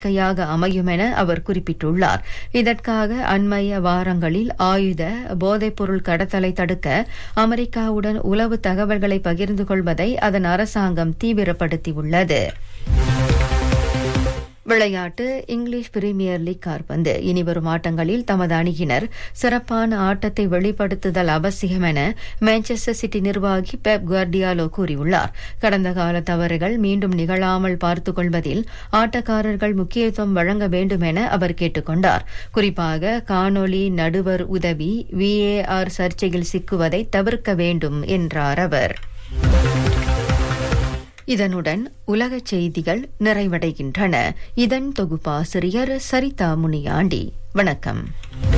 கையாக அமையும் என அவர் குறிப்பிட்டுள்ளார் இதற்காக அண்மைய வாரங்களில் ஆயுத போதைப்பொருள் கடத்தலை தடுக்க அமெரிக்காவுடன் உளவு தகவல்களை பகிர்ந்து கொள்வதை அதன் அரசாங்கம் தீவிரப்படுத்தியுள்ளது விளையாட்டு இங்கிலீஷ் பிரீமியர் லீக் கால்பந்து இனிவரும் ஆட்டங்களில் தமது அணியினர் சிறப்பான ஆட்டத்தை வெளிப்படுத்துதல் அவசியம் என மான்செஸ்டர் சிட்டி நிர்வாகி பெப் குவார்டியாலோ கூறியுள்ளார் கடந்த கால தவறுகள் மீண்டும் நிகழாமல் பார்த்துக் கொள்வதில் ஆட்டக்காரர்கள் முக்கியத்துவம் வழங்க வேண்டும் என அவர் கேட்டுக் கொண்டார் குறிப்பாக காணொலி நடுவர் உதவி விஏஆர் சர்ச்சையில் சிக்குவதை தவிர்க்க வேண்டும் என்றார் அவர் இதனுடன் உலகச் செய்திகள் நிறைவடைகின்றன இதன் தொகுப்பாசிரியர் சரிதா முனியாண்டி வணக்கம்